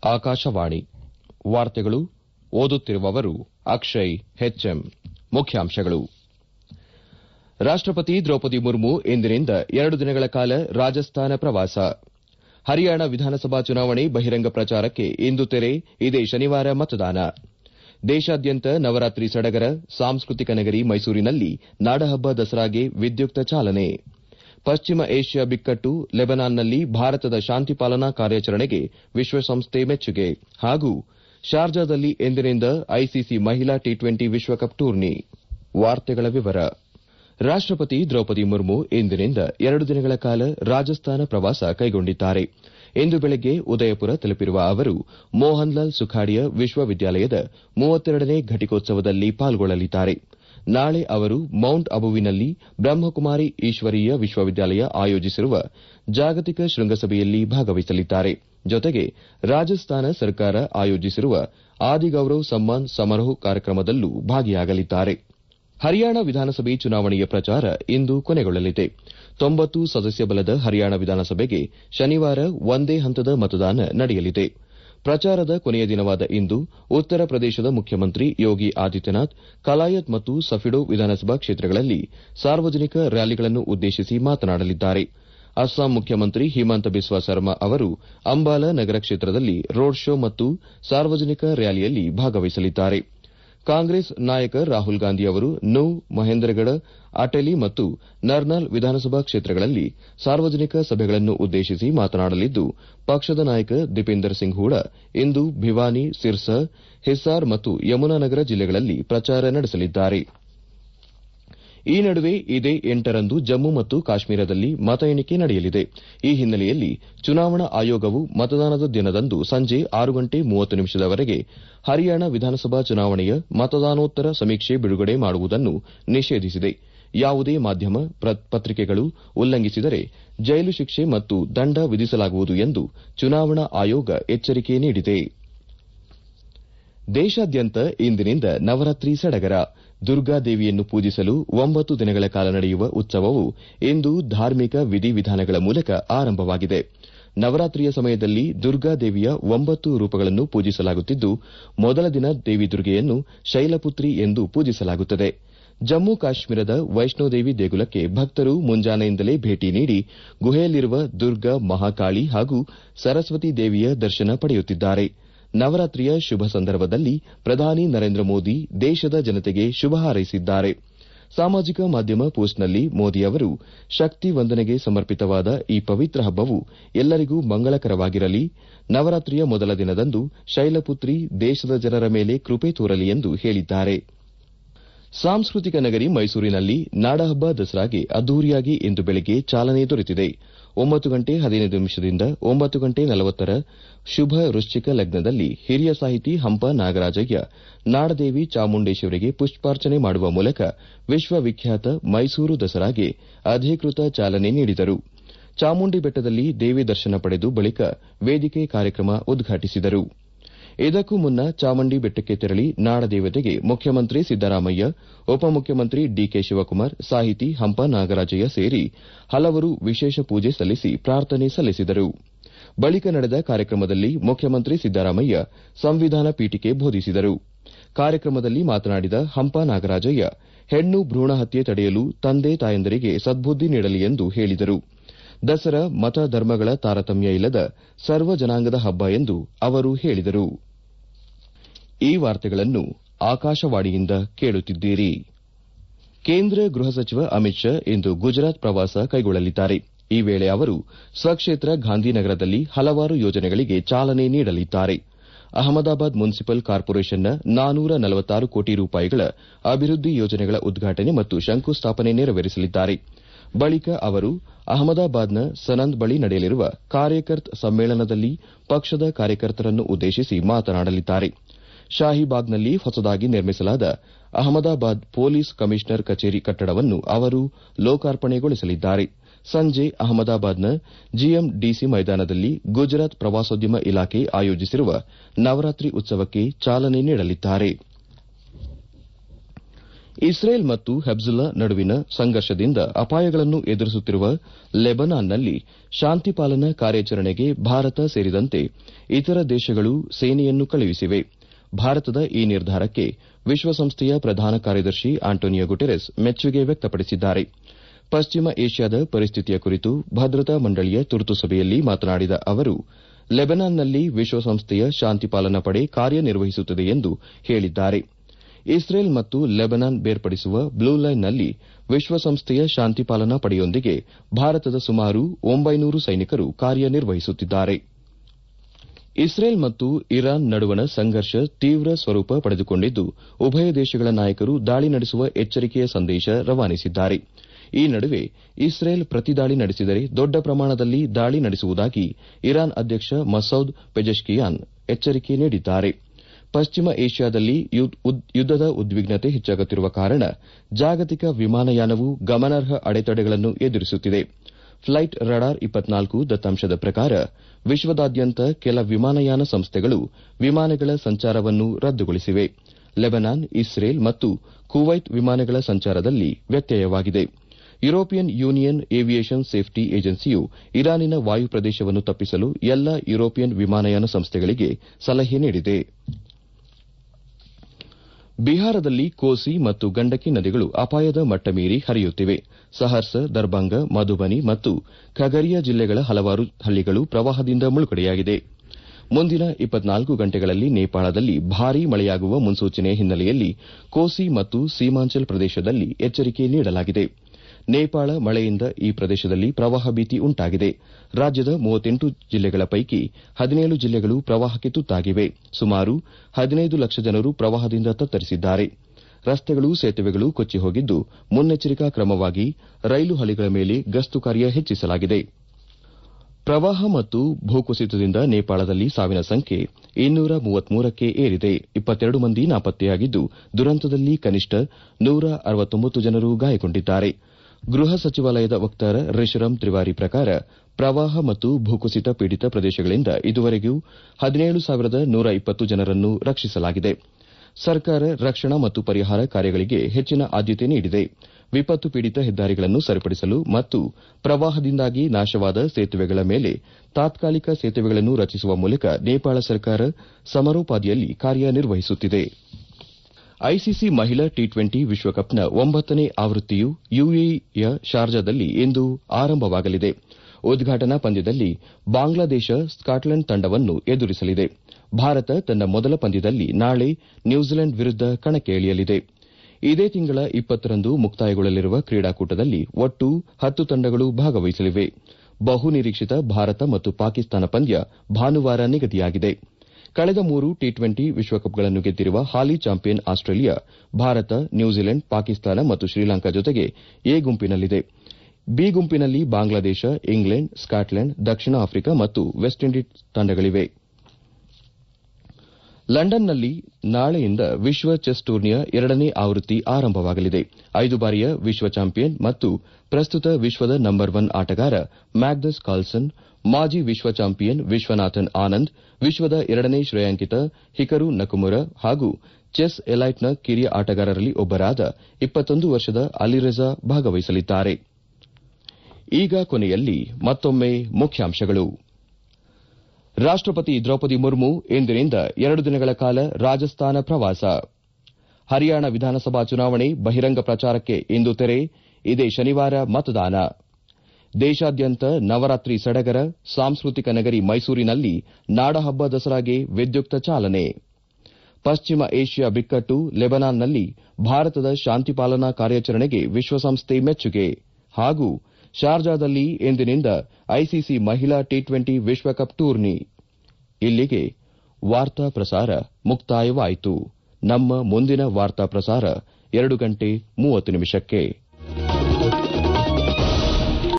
ಆಕಾಶವಾಣಿ ವಾರ್ತೆಗಳು ಓದುತ್ತಿರುವವರು ಅಕ್ಷಯ್ ಹೆಚ್ಎಂ ಮುಖ್ಯಾಂಶಗಳು ರಾಷ್ಟಪತಿ ದ್ರೌಪದಿ ಮುರ್ಮು ಇಂದಿನಿಂದ ಎರಡು ದಿನಗಳ ಕಾಲ ರಾಜಸ್ಥಾನ ಪ್ರವಾಸ ಹರಿಯಾಣ ವಿಧಾನಸಭಾ ಚುನಾವಣೆ ಬಹಿರಂಗ ಪ್ರಚಾರಕ್ಕೆ ಇಂದು ತೆರೆ ಇದೇ ಶನಿವಾರ ಮತದಾನ ದೇಶಾದ್ಯಂತ ನವರಾತ್ರಿ ಸಡಗರ ಸಾಂಸ್ಕೃತಿಕ ನಗರಿ ಮೈಸೂರಿನಲ್ಲಿ ನಾಡಹಬ್ಬ ದಸರಾಗೆ ವಿದ್ಯುಕ್ತ ಚಾಲನೆ ಪಶ್ಚಿಮ ಏಷ್ಯಾ ಬಿಕ್ಕಟ್ಟು ಲೆಬನಾನ್ನಲ್ಲಿ ಭಾರತದ ಶಾಂತಿ ಪಾಲನಾ ಕಾರ್ಯಾಚರಣೆಗೆ ವಿಶ್ವಸಂಸ್ಥೆ ಮೆಚ್ಚುಗೆ ಹಾಗೂ ಶಾರ್ಜಾದಲ್ಲಿ ಇಂದಿನಿಂದ ಐಸಿಸಿ ಮಹಿಳಾ ಟಿ ಟ್ವೆಂಟಿ ವಿಶ್ವಕಪ್ ಟೂರ್ನಿ ರಾಷ್ಟಪತಿ ದ್ರೌಪದಿ ಮುರ್ಮು ಇಂದಿನಿಂದ ಎರಡು ದಿನಗಳ ಕಾಲ ರಾಜಸ್ಥಾನ ಪ್ರವಾಸ ಕೈಗೊಂಡಿದ್ದಾರೆ ಇಂದು ಬೆಳಗ್ಗೆ ಉದಯಪುರ ತಲುಪಿರುವ ಅವರು ಮೋಹನ್ಲಾಲ್ ಸುಖಾಡಿಯಾ ವಿಶ್ವವಿದ್ಯಾಲಯದ ಮೂವತ್ತೆರಡನೇ ಘಟಿಕೋತ್ಸವದಲ್ಲಿ ಪಾಲ್ಗೊಳ್ಳಲಿದ್ದಾರೆ ನಾಳೆ ಅವರು ಮೌಂಟ್ ಅಬುವಿನಲ್ಲಿ ಬ್ರಹ್ಮಕುಮಾರಿ ಈಶ್ವರೀಯ ವಿಶ್ವವಿದ್ಯಾಲಯ ಆಯೋಜಿಸಿರುವ ಜಾಗತಿಕ ಶೃಂಗಸಭೆಯಲ್ಲಿ ಭಾಗವಹಿಸಲಿದ್ದಾರೆ ಜೊತೆಗೆ ರಾಜಸ್ಥಾನ ಸರ್ಕಾರ ಆಯೋಜಿಸಿರುವ ಆದಿಗೌರವ್ ಸಮ್ಮಾನ್ ಸಮಾರೋಹ ಕಾರ್ಯಕ್ರಮದಲ್ಲೂ ಭಾಗಿಯಾಗಲಿದ್ದಾರೆ ಹರಿಯಾಣ ವಿಧಾನಸಭೆ ಚುನಾವಣೆಯ ಪ್ರಚಾರ ಇಂದು ಕೊನೆಗೊಳ್ಳಲಿದೆ ತೊಂಬತ್ತು ಸದಸ್ಯ ಬಲದ ಹರಿಯಾಣ ವಿಧಾನಸಭೆಗೆ ಶನಿವಾರ ಒಂದೇ ಹಂತದ ಮತದಾನ ನಡೆಯಲಿದೆ ಪ್ರಚಾರದ ಕೊನೆಯ ದಿನವಾದ ಇಂದು ಉತ್ತರ ಪ್ರದೇಶದ ಮುಖ್ಯಮಂತ್ರಿ ಯೋಗಿ ಆದಿತ್ಯನಾಥ್ ಕಲಾಯತ್ ಮತ್ತು ಸಫಿಡೋ ವಿಧಾನಸಭಾ ಕ್ಷೇತ್ರಗಳಲ್ಲಿ ಸಾರ್ವಜನಿಕ ರ್ಯಾಲಿಗಳನ್ನು ಉದ್ದೇಶಿಸಿ ಮಾತನಾಡಲಿದ್ದಾರೆ ಅಸ್ಸಾಂ ಮುಖ್ಯಮಂತ್ರಿ ಹಿಮಂತ ಬಿಸ್ವಾ ಸರ್ಮಾ ಅವರು ಅಂಬಾಲ ನಗರ ಕ್ಷೇತ್ರದಲ್ಲಿ ರೋಡ್ ಶೋ ಮತ್ತು ಸಾರ್ವಜನಿಕ ರ್ಯಾಲಿಯಲ್ಲಿ ಭಾಗವಹಿಸಲಿದ್ದಾರೆ ಕಾಂಗ್ರೆಸ್ ನಾಯಕ ರಾಹುಲ್ ಗಾಂಧಿ ಅವರು ನೂಹ್ ಮಹೇಂದ್ರಗಢ ಅಟಲಿ ಮತ್ತು ನರ್ನಾಲ್ ವಿಧಾನಸಭಾ ಕ್ಷೇತ್ರಗಳಲ್ಲಿ ಸಾರ್ವಜನಿಕ ಸಭೆಗಳನ್ನು ಉದ್ದೇಶಿಸಿ ಮಾತನಾಡಲಿದ್ದು ಪಕ್ಷದ ನಾಯಕ ದೀಪೇಂದರ್ ಸಿಂಗ್ ಹೂಡಾ ಇಂದು ಭಿವಾನಿ ಸಿರ್ಸಾ ಹಿಸ್ಸಾರ್ ಮತ್ತು ಯಮುನಾನಗರ ಜಿಲ್ಲೆಗಳಲ್ಲಿ ಪ್ರಚಾರ ನಡೆಸಲಿದ್ದಾರೆ ಈ ನಡುವೆ ಇದೇ ಎಂಟರಂದು ಜಮ್ಮು ಮತ್ತು ಕಾಶ್ಮೀರದಲ್ಲಿ ಮತ ಎಣಿಕೆ ನಡೆಯಲಿದೆ ಈ ಹಿನ್ನೆಲೆಯಲ್ಲಿ ಚುನಾವಣಾ ಆಯೋಗವು ಮತದಾನದ ದಿನದಂದು ಸಂಜೆ ಆರು ಗಂಟೆ ಮೂವತ್ತು ನಿಮಿಷದವರೆಗೆ ಹರಿಯಾಣ ವಿಧಾನಸಭಾ ಚುನಾವಣೆಯ ಮತದಾನೋತ್ತರ ಸಮೀಕ್ಷೆ ಬಿಡುಗಡೆ ಮಾಡುವುದನ್ನು ನಿಷೇಧಿಸಿದೆ ಯಾವುದೇ ಮಾಧ್ಯಮ ಪತ್ರಿಕೆಗಳು ಉಲ್ಲಂಘಿಸಿದರೆ ಜೈಲು ಶಿಕ್ಷೆ ಮತ್ತು ದಂಡ ವಿಧಿಸಲಾಗುವುದು ಎಂದು ಚುನಾವಣಾ ಆಯೋಗ ಎಚ್ಚರಿಕೆ ನೀಡಿದೆ ದೇಶಾದ್ಯಂತ ಇಂದಿನಿಂದ ನವರಾತ್ರಿ ಸಡಗರ ದುರ್ಗಾದೇವಿಯನ್ನು ಪೂಜಿಸಲು ಒಂಬತ್ತು ದಿನಗಳ ಕಾಲ ನಡೆಯುವ ಉತ್ಸವವು ಇಂದು ಧಾರ್ಮಿಕ ವಿಧಿವಿಧಾನಗಳ ಮೂಲಕ ಆರಂಭವಾಗಿದೆ ನವರಾತ್ರಿಯ ಸಮಯದಲ್ಲಿ ದುರ್ಗಾದೇವಿಯ ಒಂಬತ್ತು ರೂಪಗಳನ್ನು ಪೂಜಿಸಲಾಗುತ್ತಿದ್ದು ಮೊದಲ ದಿನ ದೇವಿ ದುರ್ಗೆಯನ್ನು ಶೈಲಪುತ್ರಿ ಎಂದು ಪೂಜಿಸಲಾಗುತ್ತದೆ ಜಮ್ಮು ಕಾಶ್ಮೀರದ ವೈಷ್ಣೋದೇವಿ ದೇಗುಲಕ್ಕೆ ಭಕ್ತರು ಮುಂಜಾನೆಯಿಂದಲೇ ಭೇಟಿ ನೀಡಿ ಗುಹೆಯಲ್ಲಿರುವ ದುರ್ಗಾ ಮಹಾಕಾಳಿ ಹಾಗೂ ಸರಸ್ವತಿ ದೇವಿಯ ದರ್ಶನ ಪಡೆಯುತ್ತಿದ್ದಾರೆ ನವರಾತ್ರಿಯ ಶುಭ ಸಂದರ್ಭದಲ್ಲಿ ಪ್ರಧಾನಿ ನರೇಂದ್ರ ಮೋದಿ ದೇಶದ ಜನತೆಗೆ ಶುಭ ಹಾರೈಸಿದ್ದಾರೆ ಸಾಮಾಜಿಕ ಮಾಧ್ಯಮ ಪೋಸ್ಟ್ನಲ್ಲಿ ಮೋದಿ ಅವರು ಶಕ್ತಿ ವಂದನೆಗೆ ಸಮರ್ಪಿತವಾದ ಈ ಪವಿತ್ರ ಹಬ್ಬವು ಎಲ್ಲರಿಗೂ ಮಂಗಳಕರವಾಗಿರಲಿ ನವರಾತ್ರಿಯ ಮೊದಲ ದಿನದಂದು ಶೈಲಪುತ್ರಿ ದೇಶದ ಜನರ ಮೇಲೆ ಕೃಪೆ ತೋರಲಿ ಎಂದು ಹೇಳಿದ್ದಾರೆ ಸಾಂಸ್ಕೃತಿಕ ನಗರಿ ಮೈಸೂರಿನಲ್ಲಿ ನಾಡಹಬ್ಬ ದಸರಾಗೆ ಅದ್ದೂರಿಯಾಗಿ ಇಂದು ಬೆಳಗ್ಗೆ ಚಾಲನೆ ದೊರೆತಿದೆ ಒಂಬತ್ತು ಗಂಟೆ ಹದಿನೈದು ನಿಮಿಷದಿಂದ ಒಂಬತ್ತು ಗಂಟೆ ನಲವತ್ತರ ಶುಭ ವೃಶ್ಚಿಕ ಲಗ್ನದಲ್ಲಿ ಹಿರಿಯ ಸಾಹಿತಿ ಹಂಪ ನಾಗರಾಜಯ್ಯ ನಾಡದೇವಿ ಚಾಮುಂಡೇಶ್ವರಿಗೆ ಪುಷ್ಪಾರ್ಚನೆ ಮಾಡುವ ಮೂಲಕ ವಿಶ್ವವಿಖ್ಯಾತ ಮೈಸೂರು ದಸರಾಗೆ ಅಧಿಕೃತ ಚಾಲನೆ ನೀಡಿದರು ಚಾಮುಂಡಿ ಬೆಟ್ಟದಲ್ಲಿ ದೇವಿ ದರ್ಶನ ಪಡೆದು ಬಳಿಕ ವೇದಿಕೆ ಕಾರ್ಯಕ್ರಮ ಉದ್ಘಾಟಿಸಿದರು ಇದಕ್ಕೂ ಮುನ್ನ ಚಾಮುಂಡಿ ಬೆಟ್ಟಕ್ಕೆ ತೆರಳಿ ನಾಡದೇವತೆಗೆ ಮುಖ್ಯಮಂತ್ರಿ ಸಿದ್ದರಾಮಯ್ಯ ಉಪಮುಖ್ಯಮಂತ್ರಿ ಡಿಕೆ ಶಿವಕುಮಾರ್ ಸಾಹಿತಿ ಹಂಪ ನಾಗರಾಜಯ್ಯ ಸೇರಿ ಹಲವರು ವಿಶೇಷ ಪೂಜೆ ಸಲ್ಲಿಸಿ ಪ್ರಾರ್ಥನೆ ಸಲ್ಲಿಸಿದರು ಬಳಿಕ ನಡೆದ ಕಾರ್ಯಕ್ರಮದಲ್ಲಿ ಮುಖ್ಯಮಂತ್ರಿ ಸಿದ್ದರಾಮಯ್ಯ ಸಂವಿಧಾನ ಪೀಠಿಕೆ ಬೋಧಿಸಿದರು ಕಾರ್ಯಕ್ರಮದಲ್ಲಿ ಮಾತನಾಡಿದ ಹಂಪ ನಾಗರಾಜಯ್ಯ ಹೆಣ್ಣು ಭ್ರೂಣ ಹತ್ಯೆ ತಡೆಯಲು ತಂದೆ ತಾಯಂದರಿಗೆ ಸದ್ಬುದ್ದಿ ನೀಡಲಿ ಎಂದು ಹೇಳಿದರು ದಸರಾ ಮತ ಧರ್ಮಗಳ ತಾರತಮ್ಯ ಇಲ್ಲದ ಸರ್ವ ಜನಾಂಗದ ಹಬ್ಬ ಎಂದು ಅವರು ಹೇಳಿದರು ಈ ವಾರ್ತೆಗಳನ್ನು ಆಕಾಶವಾಣಿಯಿಂದ ಕೇಳುತ್ತಿದ್ದೀರಿ ಕೇಂದ್ರ ಗೃಹ ಸಚಿವ ಅಮಿತ್ ಶಾ ಇಂದು ಗುಜರಾತ್ ಪ್ರವಾಸ ಕೈಗೊಳ್ಳಲಿದ್ದಾರೆ ಈ ವೇಳೆ ಅವರು ಸ್ವಕ್ಷೇತ್ರ ಗಾಂಧಿನಗರದಲ್ಲಿ ಹಲವಾರು ಯೋಜನೆಗಳಿಗೆ ಚಾಲನೆ ನೀಡಲಿದ್ದಾರೆ ಅಹಮದಾಬಾದ್ ಮುನ್ಸಿಪಲ್ ಕಾರ್ಪೊರೇಷನ್ನ ನಾನೂರ ನಲವತ್ತಾರು ಕೋಟಿ ರೂಪಾಯಿಗಳ ಅಭಿವೃದ್ಧಿ ಯೋಜನೆಗಳ ಉದ್ಘಾಟನೆ ಮತ್ತು ಶಂಕುಸ್ಥಾಪನೆ ನೆರವೇರಿಸಲಿದ್ದಾರೆ ಬಳಿಕ ಅವರು ಅಹಮದಾಬಾದ್ನ ಸನಂದ್ ಬಳಿ ನಡೆಯಲಿರುವ ಕಾರ್ಯಕರ್ತ್ ಸಮ್ಮೇಳನದಲ್ಲಿ ಪಕ್ಷದ ಕಾರ್ಯಕರ್ತರನ್ನು ಉದ್ದೇಶಿಸಿ ಮಾತನಾಡಲಿದ್ದಾರೆ ಶಾಹಿಬಾಗ್ನಲ್ಲಿ ಹೊಸದಾಗಿ ನಿರ್ಮಿಸಲಾದ ಅಹಮದಾಬಾದ್ ಪೊಲೀಸ್ ಕಮಿಷನರ್ ಕಚೇರಿ ಕಟ್ಟಡವನ್ನು ಅವರು ಲೋಕಾರ್ಪಣೆಗೊಳಿಸಲಿದ್ದಾರೆ ಸಂಜೆ ಅಹಮದಾಬಾದ್ನ ಜಿಎಂಡಿಸಿ ಮೈದಾನದಲ್ಲಿ ಗುಜರಾತ್ ಪ್ರವಾಸೋದ್ಯಮ ಇಲಾಖೆ ಆಯೋಜಿಸಿರುವ ನವರಾತ್ರಿ ಉತ್ಸವಕ್ಕೆ ಚಾಲನೆ ನೀಡಲಿದ್ದಾರೆ ಇಸ್ರೇಲ್ ಮತ್ತು ಹೆಬ್ಜುಲ್ಲಾ ನಡುವಿನ ಸಂಘರ್ಷದಿಂದ ಅಪಾಯಗಳನ್ನು ಎದುರಿಸುತ್ತಿರುವ ಲೆಬನಾನ್ನಲ್ಲಿ ಶಾಂತಿ ಪಾಲನಾ ಕಾರ್ಯಾಚರಣೆಗೆ ಭಾರತ ಸೇರಿದಂತೆ ಇತರ ದೇಶಗಳು ಸೇನೆಯನ್ನು ಕಳುಹಿಸಿವೆ ಭಾರತದ ಈ ನಿರ್ಧಾರಕ್ಕೆ ವಿಶ್ವಸಂಸ್ಥೆಯ ಪ್ರಧಾನ ಕಾರ್ಯದರ್ಶಿ ಆಂಟೋನಿಯೋ ಗುಟೆರೆಸ್ ಮೆಚ್ಚುಗೆ ವ್ಯಕ್ತಪಡಿಸಿದ್ದಾರೆ ಪಶ್ಚಿಮ ಏಷ್ಯಾದ ಪರಿಸ್ಥಿತಿಯ ಕುರಿತು ಭದ್ರತಾ ಮಂಡಳಿಯ ತುರ್ತು ಸಭೆಯಲ್ಲಿ ಮಾತನಾಡಿದ ಅವರು ಲೆಬನಾನ್ನಲ್ಲಿ ವಿಶ್ವಸಂಸ್ಥೆಯ ಶಾಂತಿ ಪಾಲನಾ ಪಡೆ ಕಾರ್ಯನಿರ್ವಹಿಸುತ್ತದೆ ಎಂದು ಹೇಳಿದ್ದಾರೆ ಇಸ್ರೇಲ್ ಮತ್ತು ಲೆಬನಾನ್ ಬೇರ್ಪಡಿಸುವ ಬ್ಲೂ ಲೈನ್ನಲ್ಲಿ ವಿಶ್ವಸಂಸ್ಥೆಯ ಶಾಂತಿ ಪಾಲನಾ ಪಡೆಯೊಂದಿಗೆ ಭಾರತದ ಸುಮಾರು ಒಂಬೈನೂರು ಸೈನಿಕರು ಕಾರ್ಯನಿರ್ವಹಿಸುತ್ತಿದ್ದಾರೆ ಇಸ್ರೇಲ್ ಮತ್ತು ಇರಾನ್ ನಡುವಣ ಸಂಘರ್ಷ ತೀವ್ರ ಸ್ವರೂಪ ಪಡೆದುಕೊಂಡಿದ್ದು ಉಭಯ ದೇಶಗಳ ನಾಯಕರು ದಾಳಿ ನಡೆಸುವ ಎಚ್ಚರಿಕೆಯ ಸಂದೇಶ ರವಾನಿಸಿದ್ದಾರೆ ಈ ನಡುವೆ ಇಸ್ರೇಲ್ ಪ್ರತಿದಾಳಿ ನಡೆಸಿದರೆ ದೊಡ್ಡ ಪ್ರಮಾಣದಲ್ಲಿ ದಾಳಿ ನಡೆಸುವುದಾಗಿ ಇರಾನ್ ಅಧ್ಯಕ್ಷ ಮಸೌದ್ ಪೆಜೆಶ್ಕಿಯಾನ್ ಎಚ್ಚರಿಕೆ ನೀಡಿದ್ದಾರೆ ಪಶ್ಚಿಮ ಏಷ್ಯಾದಲ್ಲಿ ಯುದ್ದದ ಉದ್ವಿಗ್ನತೆ ಹೆಚ್ಚಾಗುತ್ತಿರುವ ಕಾರಣ ಜಾಗತಿಕ ವಿಮಾನಯಾನವು ಗಮನಾರ್ಹ ಅಡೆತಡೆಗಳನ್ನು ಎದುರಿಸುತ್ತಿದೆ ಫ್ಲೈಟ್ ರಡಾರ್ ದತ್ತಾಂಶದ ಪ್ರಕಾರ ವಿಶ್ವದಾದ್ಯಂತ ಕೆಲ ವಿಮಾನಯಾನ ಸಂಸ್ಥೆಗಳು ವಿಮಾನಗಳ ಸಂಚಾರವನ್ನು ರದ್ದುಗೊಳಿಸಿವೆ ಲೆಬನಾನ್ ಇಸ್ರೇಲ್ ಮತ್ತು ಕುವೈತ್ ವಿಮಾನಗಳ ಸಂಚಾರದಲ್ಲಿ ವ್ಯತ್ಯಯವಾಗಿದೆ ಯುರೋಪಿಯನ್ ಯೂನಿಯನ್ ಏವಿಯೇಷನ್ ಸೇಫ್ಟಿ ಏಜೆನ್ಸಿಯು ಇರಾನಿನ ವಾಯು ಪ್ರದೇಶವನ್ನು ತಪ್ಪಿಸಲು ಎಲ್ಲ ಯುರೋಪಿಯನ್ ವಿಮಾನಯಾನ ಸಂಸ್ಥೆಗಳಿಗೆ ಸಲಹೆ ನೀಡಿದೆ ಬಿಹಾರದಲ್ಲಿ ಕೋಸಿ ಮತ್ತು ಗಂಡಕಿ ನದಿಗಳು ಅಪಾಯದ ಮಟ್ಟ ಮೀರಿ ಹರಿಯುತ್ತಿವೆ ಸಹರ್ಸ ದರ್ಭಂಗ ಮಧುಬನಿ ಮತ್ತು ಖಗರಿಯಾ ಜಿಲ್ಲೆಗಳ ಹಲವಾರು ಹಳ್ಳಿಗಳು ಪ್ರವಾಹದಿಂದ ಮುಳುಗಡೆಯಾಗಿದೆ ಮುಂದಿನ ಗಂಟೆಗಳಲ್ಲಿ ನೇಪಾಳದಲ್ಲಿ ಭಾರೀ ಮಳೆಯಾಗುವ ಮುನ್ಸೂಚನೆ ಹಿನ್ನೆಲೆಯಲ್ಲಿ ಕೋಸಿ ಮತ್ತು ಸೀಮಾಂಚಲ್ ಪ್ರದೇಶದಲ್ಲಿ ಎಚ್ಚರಿಕೆ ನೀಡಲಾಗಿದೆ ನೇಪಾಳ ಮಳೆಯಿಂದ ಈ ಪ್ರದೇಶದಲ್ಲಿ ಪ್ರವಾಹ ಭೀತಿ ಉಂಟಾಗಿದೆ ರಾಜ್ಯದ ಜಿಲ್ಲೆಗಳ ಪೈಕಿ ಹದಿನೇಳು ಜಿಲ್ಲೆಗಳು ಪ್ರವಾಹಕ್ಕೆ ತುತ್ತಾಗಿವೆ ಸುಮಾರು ಹದಿನೈದು ಲಕ್ಷ ಜನರು ಪ್ರವಾಹದಿಂದ ತತ್ತರಿಸಿದ್ದಾರೆ ರಸ್ತೆಗಳು ಸೇತುವೆಗಳು ಕೊಚ್ಚಿ ಹೋಗಿದ್ದು ಮುನ್ನೆಚ್ಚರಿಕಾ ಕ್ರಮವಾಗಿ ರೈಲು ಹಳಿಗಳ ಮೇಲೆ ಗಸ್ತು ಕಾರ್ಯ ಹೆಚ್ಚಿಸಲಾಗಿದೆ ಪ್ರವಾಹ ಮತ್ತು ಭೂಕುಸಿತದಿಂದ ನೇಪಾಳದಲ್ಲಿ ಸಾವಿನ ಸಂಖ್ಯೆ ಇನ್ನೂರ ಮೂವತ್ಮೂರಕ್ಕೆ ಏರಿದೆ ಇಪ್ಪತ್ತೆರಡು ಮಂದಿ ನಾಪತ್ತೆಯಾಗಿದ್ದು ದುರಂತದಲ್ಲಿ ಕನಿಷ್ಠ ನೂರ ಅರವತ್ತೊಂಬತ್ತು ಜನರು ಗಾಯಗೊಂಡಿದ್ದಾರೆ ಗೃಹ ಸಚಿವಾಲಯದ ವಕ್ತಾರ ರಿಷರಂ ತ್ರಿವಾರಿ ಪ್ರಕಾರ ಪ್ರವಾಹ ಮತ್ತು ಭೂಕುಸಿತ ಪೀಡಿತ ಪ್ರದೇಶಗಳಿಂದ ಇದುವರೆಗೂ ಹದಿನೇಳು ಸಾವಿರದ ನೂರ ಇಪ್ಪತ್ತು ಜನರನ್ನು ರಕ್ಷಿಸಲಾಗಿದೆ ಸರ್ಕಾರ ರಕ್ಷಣಾ ಮತ್ತು ಪರಿಹಾರ ಕಾರ್ಯಗಳಿಗೆ ಹೆಚ್ಚಿನ ಆದ್ಯತೆ ನೀಡಿದೆ ವಿಪತ್ತು ಪೀಡಿತ ಹೆದ್ದಾರಿಗಳನ್ನು ಸರಿಪಡಿಸಲು ಮತ್ತು ಪ್ರವಾಹದಿಂದಾಗಿ ನಾಶವಾದ ಸೇತುವೆಗಳ ಮೇಲೆ ತಾತ್ಕಾಲಿಕ ಸೇತುವೆಗಳನ್ನು ರಚಿಸುವ ಮೂಲಕ ನೇಪಾಳ ಸರ್ಕಾರ ಸಮರೋಪಾದಿಯಲ್ಲಿ ಕಾರ್ಯನಿರ್ವಹಿಸುತ್ತಿದೆ ಐಸಿಸಿ ಮಹಿಳಾ ಟಿ ಟ್ವೆಂಟಿ ವಿಶ್ವಕಪ್ನ ಒಂಬತ್ತನೇ ಆವೃತ್ತಿಯು ಯುಎಇಯ ಶಾರ್ಜಾದಲ್ಲಿ ಇಂದು ಆರಂಭವಾಗಲಿದೆ ಉದ್ಘಾಟನಾ ಪಂದ್ಯದಲ್ಲಿ ಬಾಂಗ್ಲಾದೇಶ ಸ್ಕಾಟ್ಲೆಂಡ್ ತಂಡವನ್ನು ಎದುರಿಸಲಿದೆ ಭಾರತ ತನ್ನ ಮೊದಲ ಪಂದ್ಯದಲ್ಲಿ ನಾಳೆ ನ್ಯೂಜಿಲೆಂಡ್ ವಿರುದ್ದ ಕಣಕ್ಕೆ ಇಳಿಯಲಿದೆ ಇದೇ ತಿಂಗಳ ಇಪ್ಪತ್ತರಂದು ಮುಕ್ತಾಯಗೊಳ್ಳಲಿರುವ ಕ್ರೀಡಾಕೂಟದಲ್ಲಿ ಒಟ್ಟು ಹತ್ತು ತಂಡಗಳು ಭಾಗವಹಿಸಲಿವೆ ಬಹು ನಿರೀಕ್ಷಿತ ಭಾರತ ಮತ್ತು ಪಾಕಿಸ್ತಾನ ಪಂದ್ಯ ಭಾನುವಾರ ನಿಗದಿಯಾಗಿದೆ ಕಳೆದ ಮೂರು ಟಿ ಟ್ವೆಂಟಿ ವಿಶ್ವಕಪ್ಗಳನ್ನು ಗೆದ್ದಿರುವ ಹಾಲಿ champion Australia Bharat New Zealand Pakistan ಮತ್ತು ಶ್ರೀಲಂಕಾ ಜೊತೆಗೆ ಎ ಗುಂಪಿನಲ್ಲಿದೆ ಬಿ ಗುಂಪಿನಲ್ಲಿ ಬಾಂಗ್ಲಾದೇಶ ಇಂಗ್ಲೆಂಡ್ ಸ್ಕಾಟ್ಲೆಂಡ್ ದಕ್ಷಿಣ ಆಫ್ರಿಕಾ ಮತ್ತು ವೆಸ್ಟ್ ಇಂಡೀಸ್ ತಂಡಗಳಿವೆ ಲಂಡನ್ನಲ್ಲಿ ನಾಳೆಯಿಂದ ವಿಶ್ವ ಚೆಸ್ ಟೂರ್ನಿಯ ಎರಡನೇ ಆವೃತ್ತಿ ಆರಂಭವಾಗಲಿದೆ ಐದು ಬಾರಿಯ ವಿಶ್ವ ಚಾಂಪಿಯನ್ ಮತ್ತು ಪ್ರಸ್ತುತ ವಿಶ್ವದ ನಂಬರ್ ಒನ್ ಆಟಗಾರ ಮ್ಯಾಗ್ನಸ್ ಕಾರ್ಲ್ಸನ್ ಮಾಜಿ ವಿಶ್ವ ಚಾಂಪಿಯನ್ ವಿಶ್ವನಾಥನ್ ಆನಂದ್ ವಿಶ್ವದ ಎರಡನೇ ಶ್ರೇಯಾಂಕಿತ ಹಿಕರು ನಕುಮುರ ಹಾಗೂ ಚೆಸ್ ಎಲೈಟ್ನ ಕಿರಿಯ ಆಟಗಾರರಲ್ಲಿ ಒಬ್ಬರಾದ ಇಪ್ಪತ್ತೊಂದು ವರ್ಷದ ಅಲಿರೆಜಾ ಭಾಗವಹಿಸಲಿದ್ದಾರೆ ಈಗ ಕೊನೆಯಲ್ಲಿ ಮತ್ತೊಮ್ಮೆ ಮುಖ್ಯಾಂಶಗಳು ರಾಷ್ಟಪತಿ ದ್ರೌಪದಿ ಮುರ್ಮು ಇಂದಿನಿಂದ ಎರಡು ದಿನಗಳ ಕಾಲ ರಾಜಸ್ಥಾನ ಪ್ರವಾಸ ಹರಿಯಾಣ ವಿಧಾನಸಭಾ ಚುನಾವಣೆ ಬಹಿರಂಗ ಪ್ರಚಾರಕ್ಕೆ ಇಂದು ತೆರೆ ಇದೇ ಶನಿವಾರ ಮತದಾನ ದೇಶಾದ್ಯಂತ ನವರಾತ್ರಿ ಸಡಗರ ಸಾಂಸ್ಕೃತಿಕ ನಗರಿ ಮೈಸೂರಿನಲ್ಲಿ ನಾಡಹಬ್ಬ ದಸರಾಗೆ ವಿದ್ಯುಕ್ತ ಚಾಲನೆ ಪಶ್ಚಿಮ ಏಷ್ಯಾ ಬಿಕ್ಕಟ್ಟು ಲೆಬನಾನ್ನಲ್ಲಿ ಭಾರತದ ಶಾಂತಿ ಪಾಲನಾ ಕಾರ್ಯಾಚರಣೆಗೆ ವಿಶ್ವಸಂಸ್ಥೆ ಮೆಚ್ಚುಗೆ ಹಾಗೂ ಶಾರ್ಜಾದಲ್ಲಿ ಇಂದಿನಿಂದ ಐಸಿಸಿ ಮಹಿಳಾ ಟಿ ಟ್ವೆಂಟಿ ವಿಶ್ವಕಪ್ ಟೂರ್ನಿ ಇಲ್ಲಿಗೆ ವಾರ್ತಾ ಪ್ರಸಾರ ಮುಕ್ತಾಯವಾಯಿತು ನಮ್ಮ ಮುಂದಿನ ವಾರ್ತಾ ಪ್ರಸಾರ ಎರಡು ಗಂಟೆ ಮೂವತ್ತು ನಿಮಿಷಕ್ಕೆ